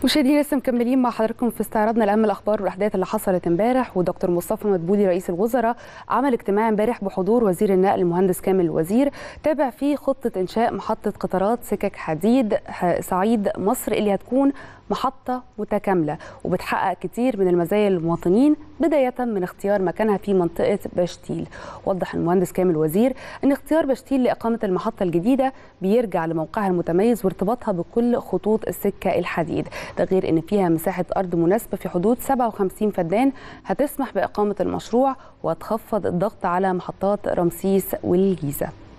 مشاهدينا لسه مكملين مع حضراتكم في استعراضنا لاهم الاخبار والاحداث اللي حصلت امبارح ودكتور مصطفى مدبولي رئيس الوزراء عمل اجتماع امبارح بحضور وزير النقل المهندس كامل الوزير تابع فيه خطه انشاء محطه قطارات سكك حديد صعيد مصر اللي هتكون محطة متكاملة وبتحقق كتير من المزايا للمواطنين بداية من اختيار مكانها في منطقة بشتيل وضح المهندس كامل وزير أن اختيار بشتيل لإقامة المحطة الجديدة بيرجع لموقعها المتميز وارتباطها بكل خطوط السكة الحديد ده غير أن فيها مساحة أرض مناسبة في حدود 57 فدان هتسمح بإقامة المشروع وتخفض الضغط على محطات رمسيس والجيزة